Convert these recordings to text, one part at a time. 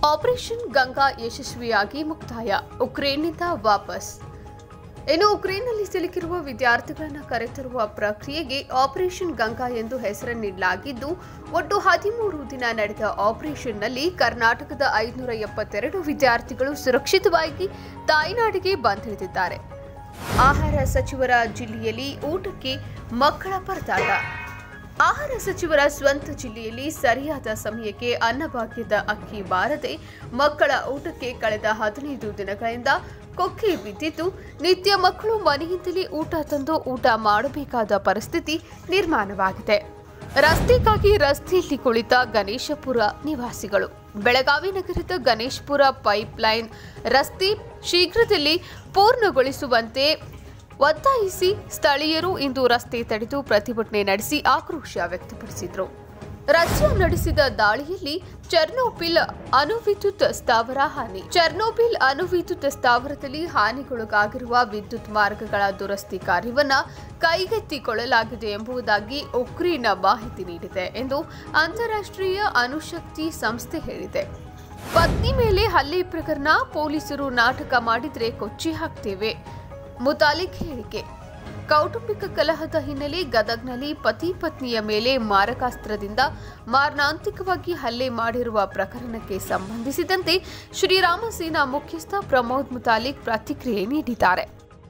operation Ganga ಯಶಸ್ವಿಯಾಗಿ ಮುಕ್ತಾಯ ಉಕ್ರೇನ್ನಿಂದ ವಾಪಸ್ ಇನ್ನು ಉಕ್ರೇನ್ನಲ್ಲಿ ಸಿಲುಕಿರುವ ವಿದ್ಯಾರ್ಥಿಗಳನ್ನು ಕರೆತರುವ ಪ್ರಕ್ರಿಯೆಗೆ ಆಪರೇಷನ್ ಗಂಗಾ ಎಂದು ಹೆಸರನ್ನಿಡಲಾಗಿದ್ದು ಒಟ್ಟು ಹದಿಮೂರು ದಿನ ನಡೆದ ಆಪರೇಷನ್ನಲ್ಲಿ ಕರ್ನಾಟಕದ ಐದುನೂರ ಎಪ್ಪತ್ತೆರಡು ವಿದ್ಯಾರ್ಥಿಗಳು ಸುರಕ್ಷಿತವಾಗಿ ತಾಯ್ನಾಡಿಗೆ ಬಂದಿಳಿದಿದ್ದಾರೆ ಆಹಾರ ಸಚಿವರ ಜಿಲ್ಲೆಯಲ್ಲಿ ಊಟಕ್ಕೆ ಮಕ್ಕಳ ಪರದಾಟ ಆಹಾರ ಸಚಿವರ ಸ್ವಂತ ಜಿಲ್ಲೆಯಲ್ಲಿ ಸರಿಯಾದ ಸಮಯಕ್ಕೆ ಅನ್ನಭಾಗ್ಯದ ಅಕ್ಕಿ ಬಾರದೆ ಮಕ್ಕಳ ಊಟಕ್ಕೆ ಕಳೆದ ಹದಿನೈದು ದಿನಗಳಿಂದ ಕೊಕ್ಕೆ ಬಿದ್ದಿದ್ದು ನಿತ್ಯ ಮಕ್ಕಳು ಮನೆಯಿಂದಲೇ ಊಟ ತಂದು ಊಟ ಮಾಡಬೇಕಾದ ಪರಿಸ್ಥಿತಿ ನಿರ್ಮಾಣವಾಗಿದೆ ರಸ್ತೆಗಾಗಿ ರಸ್ತೆಯಲ್ಲಿ ಕುಳಿತ ಗಣೇಶಪುರ ನಿವಾಸಿಗಳು ಬೆಳಗಾವಿ ನಗರದ ಗಣೇಶಪುರ ಪೈಪ್ಲೈನ್ ರಸ್ತೆ ಶೀಘ್ರದಲ್ಲಿ ಪೂರ್ಣಗೊಳಿಸುವಂತೆ ಒತ್ತಾಯಿಸಿ ಸ್ಥಳೀಯರು ಇಂದು ರಸ್ತೆ ತಡೆದು ಪ್ರತಿಭಟನೆ ನಡೆಸಿ ಆಕ್ರೋಶ ವ್ಯಕ್ತಪಡಿಸಿದರು ರಷ್ಯಾ ನಡೆಸಿದ ದಾಳಿಯಲ್ಲಿ ಚೆರ್ನೋಬಿಲ್ ಅಣುವಿದ್ಯುತ್ ಸ್ಥಾವರ ಹಾನಿ ಚೆರ್ನೋಬಿಲ್ ಅಣುವಿದ್ಯುತ್ ಸ್ಥಾವರದಲ್ಲಿ ಹಾನಿಗೊಳಗಾಗಿರುವ ವಿದ್ಯುತ್ ಮಾರ್ಗಗಳ ದುರಸ್ತಿ ಕಾರ್ಯವನ್ನ ಕೈಗೆತ್ತಿಕೊಳ್ಳಲಾಗಿದೆ ಎಂಬುದಾಗಿ ಉಕ್ರೇನ್ ಮಾಹಿತಿ ನೀಡಿದೆ ಎಂದು ಅಂತಾರಾಷ್ಟ್ರೀಯ ಅಣುಶಕ್ತಿ ಸಂಸ್ಥೆ ಹೇಳಿದೆ ಪತ್ನಿ ಮೇಲೆ ಹಲ್ಲೆ ಪ್ರಕರಣ ಪೊಲೀಸರು ನಾಟಕ ಮಾಡಿದ್ರೆ ಕೊಚ್ಚಿ ಹಾಕ್ತೇವೆ ಮುತಾಲಿಕ್ ಹೇಳಿಕೆ ಕೌಟುಂಬಿಕ ಕಲಹದ ಹಿನ್ನೆಲೆ ಗದಗ್ನಲ್ಲಿ ಪತಿ ಪತ್ನಿಯ ಮೇಲೆ ಮಾರಕಾಸ್ತ್ರದಿಂದ ಮಾರಣಾಂತಿಕವಾಗಿ ಹಲ್ಲೆ ಮಾಡಿರುವ ಪ್ರಕರಣಕ್ಕೆ ಸಂಬಂಧಿಸಿದಂತೆ ಶ್ರೀರಾಮ ಸೇನಾ ಮುಖ್ಯಸ್ಥ ಪ್ರಮೋದ್ ಮುತಾಲಿಕ್ ಪ್ರತಿಕ್ರಿಯೆ ನೀಡಿದ್ದಾರೆ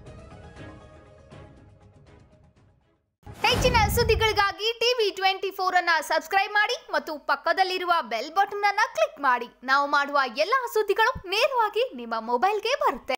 ಹೆಚ್ಚಿನ ಸುದ್ದಿಗಳಿಗಾಗಿ ಟಿವಿ ಟ್ವೆಂಟಿ ಫೋರ್ ಅನ್ನ ಸಬ್ಸ್ಕ್ರೈಬ್ ಮಾಡಿ ಮತ್ತು ಪಕ್ಕದಲ್ಲಿರುವ ಬೆಲ್ ಬಟನ್ ಅನ್ನ ಕ್ಲಿಕ್ ಮಾಡಿ ನಾವು ಮಾಡುವ ಎಲ್ಲಾ ಸುದ್ದಿಗಳು ನೇರವಾಗಿ ನಿಮ್ಮ ಮೊಬೈಲ್ಗೆ ಬರುತ್ತೆ